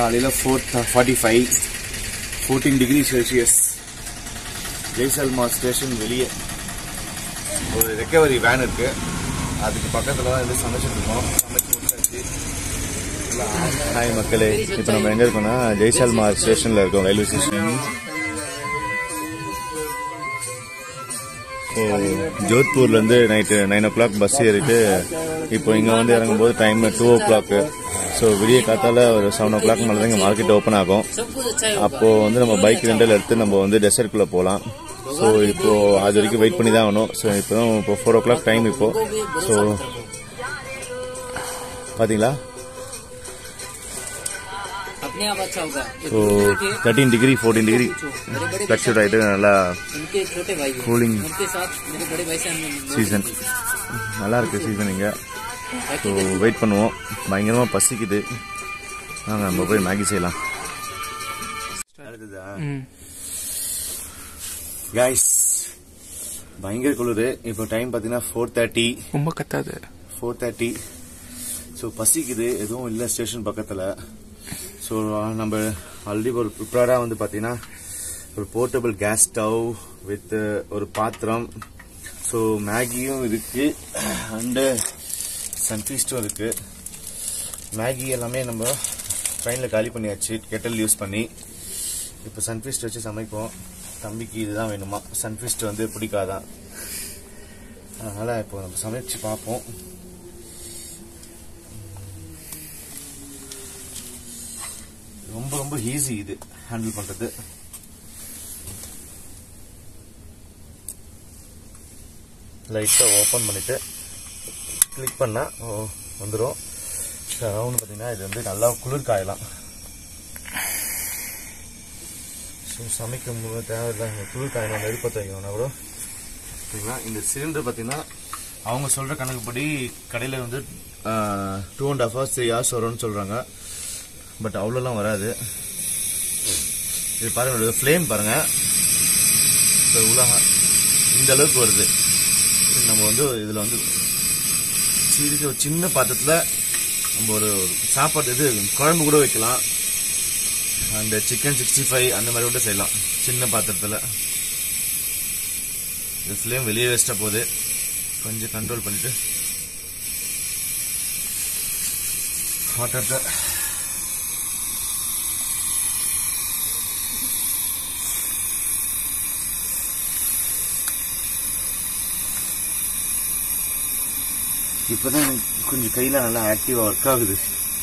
காலையில் four forty five fourteen degree Celsius Jaisalmer station வெளியே ஒரு ரெக்கவரி வேன் இருக்கு அதுக்கு பக்கத்தில் தான் வந்து சமைச்சிட்டு இருக்கோம் சமைச்சு முடிச்சாச்சு ஹாய் மக்களே இப்போ நம்ம எங்கே இருக்கோம்னா ஜெய்சல்மார் ஸ்டேஷனில் இருக்கோம் ரயில்வே ஸ்டேஷன் ஸோ ஜோத்பூர்லேருந்து night nine o'clock bus ஏறிட்டு இப்போ இங்கே வந்து இறங்கும்போது time two o'clock so விடிய காத்தால ஒரு செவன் ஓ கிளாக் மேலே தான் இங்கே மார்க்கெட் ஓப்பன் ஆகும் அப்போது வந்து நம்ம பைக் ரெண்டல் எடுத்து நம்ம வந்து டெசர்ட்குள்ளே போகலாம் ஸோ இப்போ அது வரைக்கும் வெயிட் பண்ணி தான் ஆகணும் ஸோ இப்போ தான் இப்போ ஃபோர் ஓ கிளாக் டைம் இப்போ ஸோ பார்த்தீங்களா अपने आप अच्छा होगा so thirteen degree fourteen degree fluctuate ஆகிட்டு நல்லா उनके छोटे भाई हैं। கூலிங் उनके साथ मेरे बड़े भाई से हम சீசன் நல்லா இருக்கு சீசன் இங்கே ஸோ வெயிட் பண்ணுவோம் பயங்கரமாக பசிக்குது வாங்க நம்ம போய் மேகி செய்யலாம் கைஸ் பயங்கர குளிர் இப்போ டைம் பார்த்தீங்கன்னா ஃபோர் தேர்ட்டி ரொம்ப கத்தாது ஃபோர் தேர்ட்டி ஸோ பசிக்குது எதுவும் இல்லை ஸ்டேஷன் பக்கத்தில் ஸோ நம்ம ஆல்ரெடி ஒரு ப்ரிப்பேராக வந்து பார்த்தீங்கன்னா ஒரு போர்ட்டபிள் கேஸ் ஸ்டவ் வித் ஒரு பாத்திரம் ஸோ மேகியும் இருக்கு அண்டு சன்ஃபீஸ்டும் இருக்கு மேகி எல்லாமே நம்ம ட்ரெயினில் காலி பண்ணியாச்சு கெட்டல் யூஸ் பண்ணி இப்போ சன்ஃபீஸ்ட் வச்சு சமைப்போம் தம்பிக்கு இதுதான் வேணுமா சன்ஃபீஸ்ட் வந்து பிடிக்காதான் அதனால் இப்போ நம்ம சமைச்சு பார்ப்போம் ரொம்ப ரொம்ப ஈஸி இது ஹேண்டில் பண்றது லைட்டா ஓபன் பண்ணிட்டு கிளிக் பண்ணா வந்துடும் ரவுண்ட் பார்த்தீங்கன்னா இது வந்து நல்லா குளிர் காயலாம் ஸோ சமைக்கும் போது தேவையில்லை குளிர் காயணும் நெருப்பத்தை வைக்கணும்னா கூட சரிங்களா இந்த சிலிண்டர் பார்த்தீங்கன்னா அவங்க சொல்ற கணக்குப்படி கடையில் வந்து two and half hours three hours வரும்னு சொல்றாங்க பட் அவ்வளோலாம் வராது இது பாருங்க ஃப்ளேம் பாருங்க இப்போ இவ்வளோ இந்த அளவுக்கு வருது இது நம்ம வந்து இதில் வந்து சீரியஸாக ஒரு சின்ன பாத்திரத்தில் நம்ம ஒரு ஒரு சாப்பாடு இது குழம்பு கூட வைக்கலாம் அந்த சிக்கன் சிக்ஸ்டி ஃபைவ் அந்த மாதிரி கூட செய்யலாம் சின்ன பாத்திரத்தில் இது ஃப்ளேம் வெளியே வேஸ்ட்டாக போகுது கொஞ்சம் கண்ட்ரோல் பண்ணிட்டு ஹாட் வாட்டர் இப்போதான் எனக்கு கொஞ்சம் கையில நல்லா ஆக்டிவா ஒர்க் ஆகுது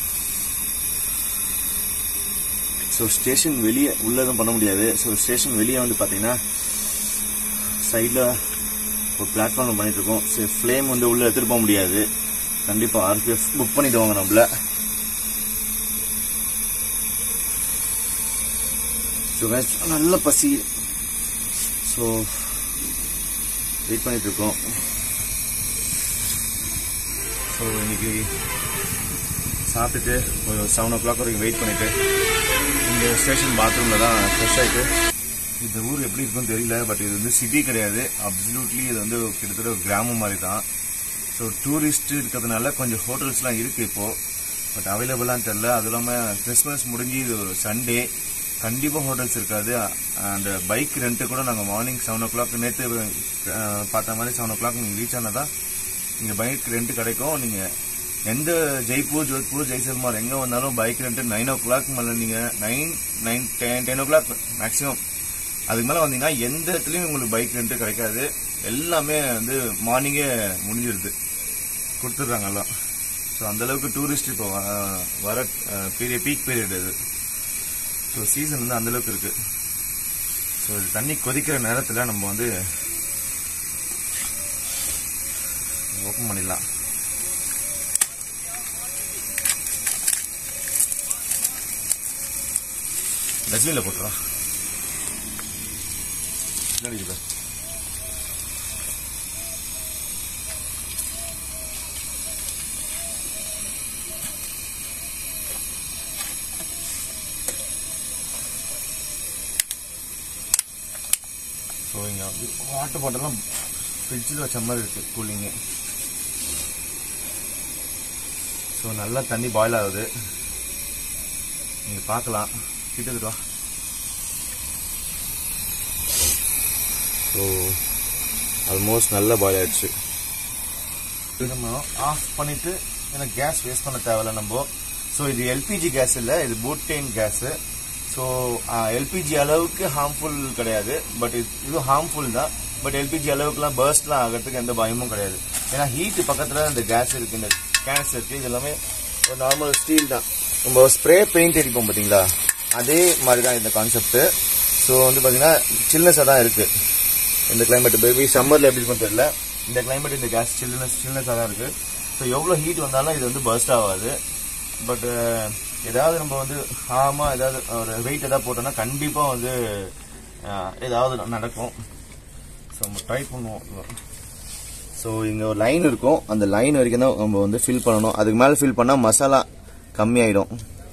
ஸோ ஸ்டேஷன் வெளியே உள்ள எதுவும் பண்ண முடியாது ஸோ ஸ்டேஷன் வெளியே வந்து பார்த்தீங்கன்னா சைடில் ஒரு பிளாட்ஃபார்ம் பண்ணிட்டு இருக்கோம் ஸோ ஃப்ளேம் வந்து உள்ள எடுத்துட்டு போக முடியாது கண்டிப்பாக ஆர்பிஎஃப் புக் பண்ணிடுவாங்க நம்மள ஸோ நல்ல பசி ஸோ வெயிட் பண்ணிட்டு இருக்கோம் ஸோ இன்னைக்கு சாப்பிட்டுட்டு ஒரு செவன் ஓ கிளாக் வரைக்கும் வெயிட் பண்ணிட்டு இந்த ஸ்டேஷன் பாத்ரூமில் தான் ஃப்ரெஷ் ஆகிட்டு இந்த ஊர் எப்படி இருக்குன்னு தெரியல பட் இது வந்து சிட்டி கிடையாது அப்சல்யூட்லி இது வந்து கிட்டத்தட்ட ஒரு கிராமம் மாதிரி தான் ஸோ டூரிஸ்ட் இருக்கிறதுனால கொஞ்சம் ஹோட்டல்ஸ்லாம் இருக்குது இப்போது பட் அவைலபிளான்னு தெரில அதுவும் இல்லாமல் கிறிஸ்மஸ் முடிஞ்சு இது ஒரு சண்டே கண்டிப்பாக ஹோட்டல்ஸ் இருக்காது அந்த பைக் ரெண்ட்டு கூட நாங்கள் மார்னிங் செவன் ஓ கிளாக் நேற்று பார்த்த மாதிரி செவன் ஓ கிளாக் நீங்கள் ரீச் ஆனால் தான் இங்கே பைக் ரெண்ட் கிடைக்கும் நீங்கள் எந்த ஜெய்ப்பூர் ஜோத்பூர் ஜெய்சல்மார் எங்கே வந்தாலும் bike rent nine o'clock மேலே நீங்கள் nine nine ten ten o'clock maximum அதுக்கு மேலே வந்தீங்கன்னா எந்த இடத்துலையும் உங்களுக்கு பைக் ரெண்ட் கிடைக்காது எல்லாமே வந்து மார்னிங்கே முடிஞ்சிருது கொடுத்துட்றாங்க எல்லாம் ஸோ அந்தளவுக்கு டூரிஸ்ட் இப்போ வ- வர பீரிய பீக் பீரியட் இது ஸோ சீசன் வந்து அந்தளவுக்கு இருக்குது ஸோ இது தண்ணி கொதிக்கிற நேரத்தில் நம்ம வந்து ஓப்பன் பண்ணிடலாம் டஸ்ட்பினில் போட்டுறா பின்னாடி இருக்கு பாரு. ஸோ இங்கே வந்து வாட்டர் பாட்டிலாம் ஃப்ரிட்ஜில் வச்ச மாதிரி இருக்குது கூலிங்கு ஸோ நல்லா தண்ணி பாயில் ஆகுது நீங்கள் பார்க்கலாம் கிட்டத்தட்ட வா ஸோ ஆல்மோஸ்ட் நல்ல பாயில் ஆயிடுச்சு இது நம்ம ஆஃப் பண்ணிட்டு ஏன்னா கேஸ் வேஸ்ட் பண்ண தேவையில்ல நம்ம ஸோ இது எல்பிஜி கேஸ் இல்லை இது பூட்டேன் கேஸு ஸோ எல்பிஜி அளவுக்கு ஹார்ம்ஃபுல் கிடையாது பட் இது இது ஹார்ம்ஃபுல் தான் பட் எல்பிஜி அளவுக்குலாம் பர்ஸ்ட்லாம் ஆகிறதுக்கு எந்த பயமும் கிடையாது ஏன்னா ஹீட் பக்கத்தில் இந்த கேஸ் இருக்கு இந்த கேஸ் இருக்கு இது எல்லாமே ஒரு நார்மல் ஸ்டீல் தான் நம்ம ஸ்ப்ரே பெயிண்ட் அடிப்போம் பார்த்தீங்களா அதே மாதிரி தான் இந்த கான்செப்ட் ஸோ வந்து பார்த்தீங்கன்னா சில்னஸாக தான் இருக்கு இந்த கிளைமேட் பேபி சம்மரில் எப்படி இருக்கும் தெரியல இந்த கிளைமேட் இந்த கேஸ் சில்னஸ் சில்னஸாக தான் இருக்கு ஸோ எவ்வளோ ஹீட் வந்தாலும் இது வந்து பர்ஸ்ட் ஆகாது பட் ஏதாவது நம்ம வந்து ஆமா ஏதாவது ஒரு வெயிட் ஏதாவது போட்டோம்னா கண்டிப்பாக வந்து அஹ், ஏதாவது நடக்கும் ஸோ நம்ம ட்ரை பண்ணுவோம் ஸோ இங்கே ஒரு லைன் இருக்கும் அந்த லைன் வரைக்கும் தான் நம்ம வந்து ஃபில் பண்ணணும் அதுக்கு மேலே ஃபில் பண்ணால் மசாலா கம்மியாயிடும்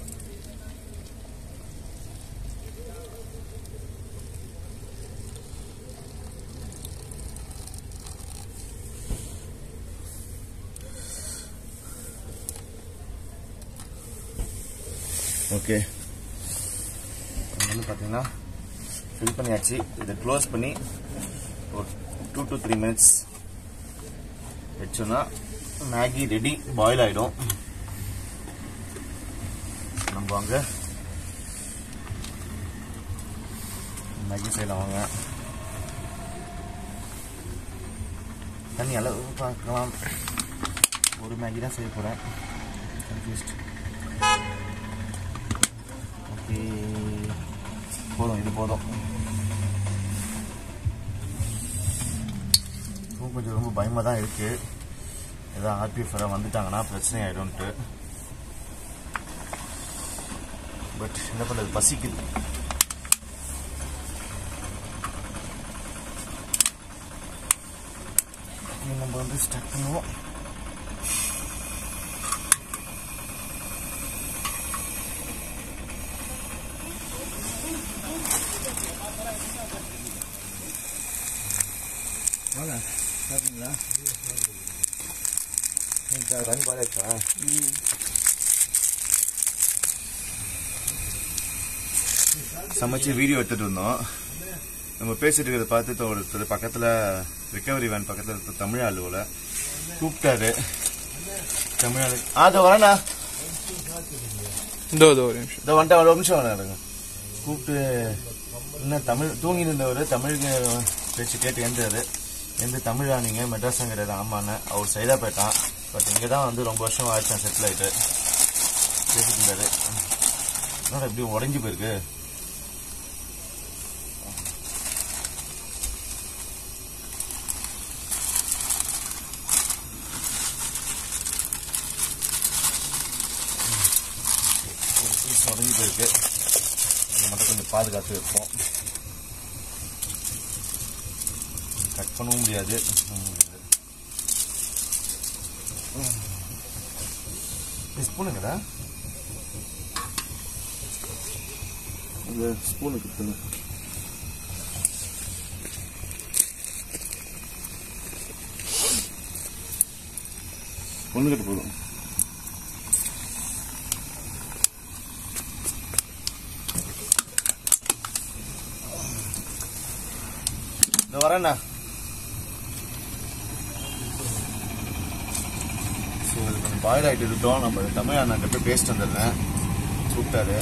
ஓகே வந்து பார்த்தீங்கன்னா ஃபில் பண்ணியாச்சு இதை க்ளோஸ் பண்ணி ஒரு டூ டு த்ரீ மினிட்ஸ் வச்சோன்னா மேகி ரெடி பாயில் ஆகிடும் நம்ம அங்கே மேகி செய்யலாம் வாங்க தண்ணி அளவு பார்க்கலாம் ஒரு மேகி தான் செய்ய போகிறேன் கன்ஃபியூஸ்ட் ஓகே போதும் இது போதும் இப்பவும் கொஞ்சம் ரொம்ப பயமாக தான் இருக்கு ஏதாவது ஆர்பிஎஃப் வர வந்துட்டாங்கன்னா பிரச்சனை ஆயிடும்ட்டு பட் என்ன பண்ணுறது பசிக்குது இனி நம்ம வந்து ஸ்டார்ட் பண்ணுவோம் வாங்க சாப்பிட்டீங்களா தண்ணி பாலாச்சா சமைச்சு வீடியோ எடுத்துட்டு இருந்தோம் நம்ம பேசிட்டு இருக்கிறத பார்த்து ஒருத்தர் பக்கத்துல ரிகவரி வேன் பக்கத்துல இருக்க தமிழ் ஆளுவில் கூப்பிட்டாரு தமிழ் ஆளு ஆ வரேண்ணா இதோ இதோ ஒரு நிமிஷம் இதோ வந்துட்டு ஒரு நிமிஷம் வரேன் கூப்பிட்டு என்ன தமிழ் தூங்கிட்டு இருந்தவர் தமிழ் பேச்சு கேட்டு எழுந்தாரு எந்த தமிழா நீங்க மெட்ராஸ் கிடையாது ஆமாண்ணே அவர் சைதா போயிட்டான் பட் இங்கே தான் வந்து ரொம்ப வருஷம் ஆயிடுச்சு செட்டில் ஆயிட்டு பேசிட்டு இருந்தாரு என்னடா இப்படி உடஞ்சி போயிருக்கு ஒரு பீஸ் உடஞ்சி போயிருக்கு இதை மட்டும் கொஞ்சம் பாதுகாத்து வைப்போம் கட் பண்ணவும் முடியாது ஸ்பூனுங்கடா அந்த ஸ்பூனுக்கு எடுத்துங்க. ஒண்ணு கிட்ட போதும் இந்த வரேண்ணா ஸோ இது கொஞ்சம் பாயில் ஆகிட்டு இருக்கோம் நம்ம தமிழ் அண்ணன் போய் பேசிட்டு வந்துடுறேன் கூப்பிட்டாரு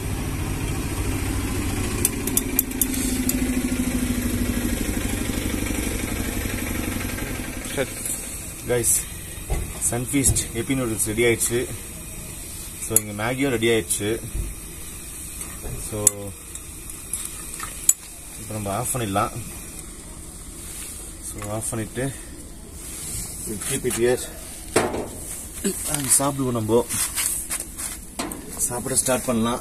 சரி guys Sunfeast Yippee noodles ready ஆயிடுச்சு ஸோ இங்கே மேகியும் ரெடி ஆயிடுச்சு ஸோ இப்போ நம்ம ஆஃப் பண்ணிடலாம் ஸோ ஆஃப் பண்ணிட்டு கீப் இட் இயர் சாப்பிடுவோம் நம்ம சாப்பிட ஸ்டார்ட் பண்ணலாம்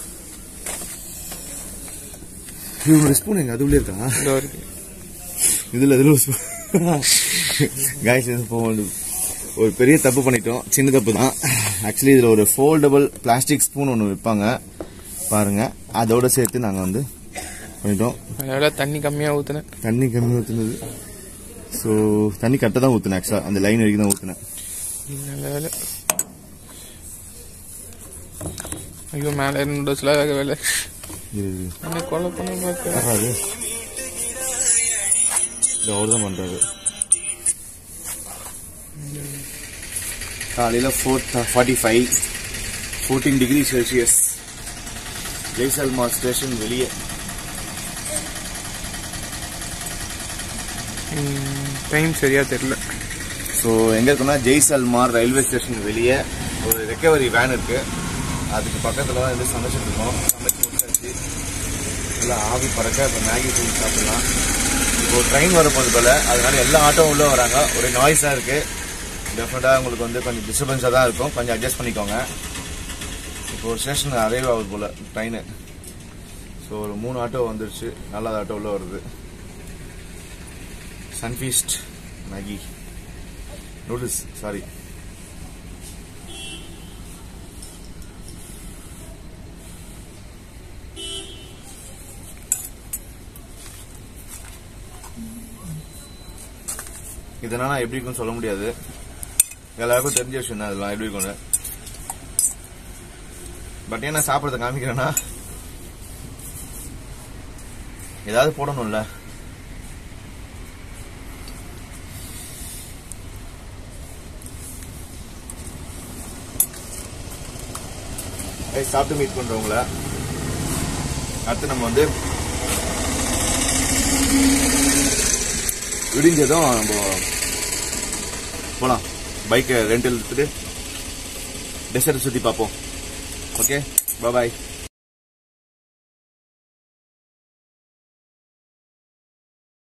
இவங்க ஸ்பூன் எங்க அது உள்ளே இருக்கா இதோ இருக்கு இதுல இதுல காய்ஸ் இப்போ வந்து ஒரு பெரிய தப்பு பண்ணிட்டோம் சின்ன தப்பு தான் ஆக்சுவலி இதுல ஒரு ஃபோல்டபுள் பிளாஸ்டிக் ஸ்பூன் ஒன்று விற்பாங்க பாருங்க அதோட சேர்த்து நாங்க வந்து பண்ணிட்டோம் அதனால தண்ணி கம்மியா ஊத்துனேன் தண்ணி கம்மி ஊத்துனது ஸோ தண்ணி கரெக்டாக தான் ஊத்துனேன் ஆக்சுவலா அந்த லைன் வரைக்கும் தான் ஊத்துனேன் நல்ல வேலை ஐயோ மேலே நூடுல்ஸ்லாம் வேக வேலை இது இது என்ன கொலை பண்ண பார்க்க யாரா அது இது அவர் தான் பண்றாரு காலையில four forty five fourteen degree Celsius Jaisalmer station வெளியே டைம் சரியா தெரியல ஸோ எங்க இருக்குன்னா ஜெய்சல்மார் ரயில்வே ஸ்டேஷன் வெளியே ஒரு ரெக்கவரி வேன் இருக்கு அதுக்கு பக்கத்துல தான் வந்து சமைச்சிட்டு இருக்கோம் சமைச்சு முடிச்சாச்சு நல்லா ஆவி பறக்க இப்போ மேகி செஞ்சு சாப்பிடலாம் இப்போ ட்ரெயின் வர போது போல அதனால எல்லா ஆட்டோவும் உள்ள வராங்க ஒரு நாய்ஸாக இருக்கு டெஃபினட்டாக உங்களுக்கு வந்து கொஞ்சம் டிஸ்டர்பன்ஸாக தான் இருக்கும் கொஞ்சம் அட்ஜஸ்ட் பண்ணிக்கோங்க இப்போ ஒரு ஸ்டேஷன் அரைவ் ஆகுது போல ட்ரெயின் ஸோ ஒரு மூணு ஆட்டோ வந்துருச்சு நாலாவது ஆட்டோ உள்ள வருது சன்ஃபீஸ்ட் மேகி நூடுல்ஸ் சாரி இதனால நான் எப்படி இருக்கும்னு சொல்ல முடியாது எல்லாருக்கும் தெரிஞ்ச விஷயம் தான் இதெல்லாம் எப்படி இருக்கும்னு பட் ஏன் நான் சாப்பிட்றத காமிக்கிறேன்னா ஏதாவது போடணும்ல ஏய், சாப்பிட்டு மீட் பண்றவங்கள அடுத்து நம்ம வந்து விடிஞ்சதும் நம்ம போலாம் பைக்கை ரெண்டில் எடுத்துட்டு டெசர்ட் சுத்தி பார்ப்போம் ஓகே பாய்